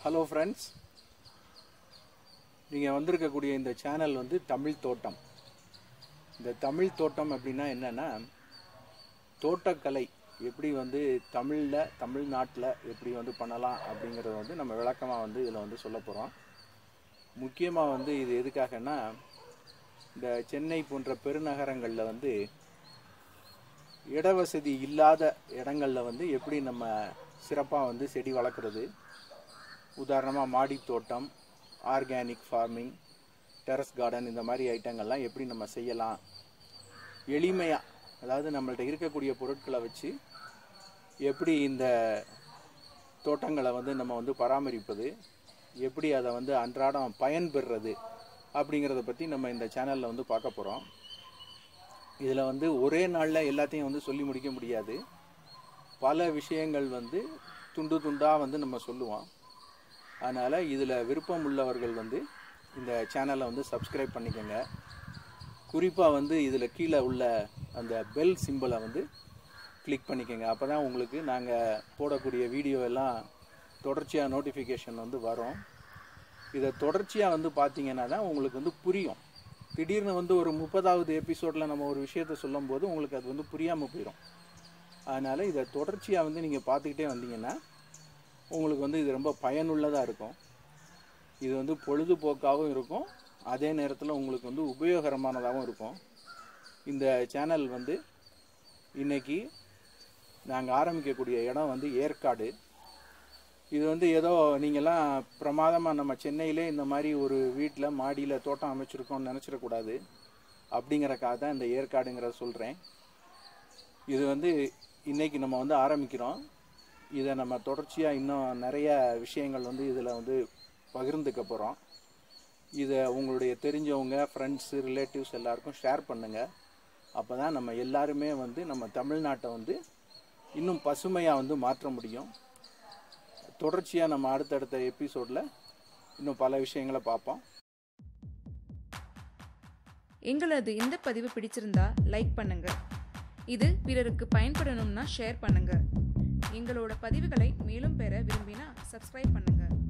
hello friends நீங்கள் வந்திருக்கக்கூடிய இந்த சேனல் வந்து தமிழ் தோட்டம் இந்த தமிழ் தோட்டம் அப்படின்னா என்னென்னா தோட்டக்கலை எப்படி வந்து தமிழில் தமிழ்நாட்டில் எப்படி வந்து பண்ணலாம் அப்படிங்கிறத வந்து நம்ம விளக்கமாக வந்து இதில் வந்து சொல்ல போகிறோம் முக்கியமாக வந்து இது எதுக்காகன்னா இந்த சென்னை போன்ற பெருநகரங்களில் வந்து இடவசதி இல்லாத இடங்களில் வந்து எப்படி நம்ம சிறப்பாக வந்து செடி வளர்க்குறது உதாரணமாக மாடி தோட்டம் ஆர்கானிக் ஃபார்மிங் டெரஸ் கார்டன் இந்த மாதிரி ஐட்டங்கள்லாம் எப்படி நம்ம செய்யலாம் எளிமையாக அதாவது நம்மள்ட்ட இருக்கக்கூடிய பொருட்களை வச்சு எப்படி இந்த தோட்டங்களை வந்து நம்ம வந்து பராமரிப்பது எப்படி அதை வந்து அன்றாடம் பயன்பெறுறது அப்படிங்கிறத பற்றி நம்ம இந்த சேனலில் வந்து பார்க்க போகிறோம் இதில் வந்து ஒரே நாளில் எல்லாத்தையும் வந்து சொல்லி முடிக்க முடியாது பல விஷயங்கள் வந்து துண்டு துண்டாக வந்து நம்ம சொல்லுவோம் அதனால் இதில் விருப்பம் உள்ளவர்கள் வந்து இந்த சேனலை வந்து சப்ஸ்கிரைப் பண்ணிக்கோங்க குறிப்பாக வந்து இதில் கீழே உள்ள அந்த பெல் சிம்பிளை வந்து கிளிக் பண்ணிக்கோங்க அப்போ தான் உங்களுக்கு நாங்கள் போடக்கூடிய வீடியோ எல்லாம் தொடர்ச்சியாக நோட்டிஃபிகேஷன் வந்து வரும் இதை தொடர்ச்சியாக வந்து பார்த்தீங்கன்னா தான் உங்களுக்கு வந்து புரியும் திடீர்னு வந்து ஒரு முப்பதாவது எபிசோடில் நம்ம ஒரு விஷயத்த சொல்லும்போது உங்களுக்கு அது வந்து புரியாமல் போயிடும் அதனால் இதை தொடர்ச்சியாக வந்து நீங்கள் பார்த்துக்கிட்டே வந்தீங்கன்னா உங்களுக்கு வந்து இது ரொம்ப பயனுள்ளதாக இருக்கும் இது வந்து பொழுதுபோக்காகவும் இருக்கும் அதே நேரத்தில் உங்களுக்கு வந்து உபயோகரமானதாகவும் இருக்கும் இந்த சேனல் வந்து இன்னைக்கு நாங்கள் ஆரம்பிக்கக்கூடிய இடம் வந்து ஏற்காடு இது வந்து ஏதோ நீங்கள்லாம் பிரமாதமாக நம்ம சென்னையிலே இந்த மாதிரி ஒரு வீட்டில் மாடியில் தோட்டம் அமைச்சிருக்கோம்னு நினச்சிடக்கூடாது அப்படிங்கிறக்காக தான் இந்த ஏற்காடுங்கிறத சொல்கிறேன் இது வந்து இன்னைக்கு நம்ம வந்து ஆரம்பிக்கிறோம் இதை நம்ம தொடர்ச்சியாக இன்னும் நிறைய விஷயங்கள் வந்து இதில் வந்து பகிர்ந்துக்க போகிறோம் இதை உங்களுடைய தெரிஞ்சவங்க ஃப்ரெண்ட்ஸு ரிலேட்டிவ்ஸ் எல்லாருக்கும் ஷேர் பண்ணுங்கள் அப்போ தான் நம்ம எல்லாருமே வந்து நம்ம தமிழ்நாட்டை வந்து இன்னும் பசுமையாக வந்து மாற்ற முடியும் தொடர்ச்சியாக நம்ம அடுத்தடுத்த எபிசோடில் இன்னும் பல விஷயங்களை பார்ப்போம் எங்களது இந்த பதிவு பிடிச்சிருந்தா லைக் பண்ணுங்க இது பிறருக்கு பயன்படணும்னா ஷேர் பண்ணுங்க எங்களோட பதிவுகளை மேலும் பெற விரும்பினா சப்ஸ்கிரைப் பண்ணுங்க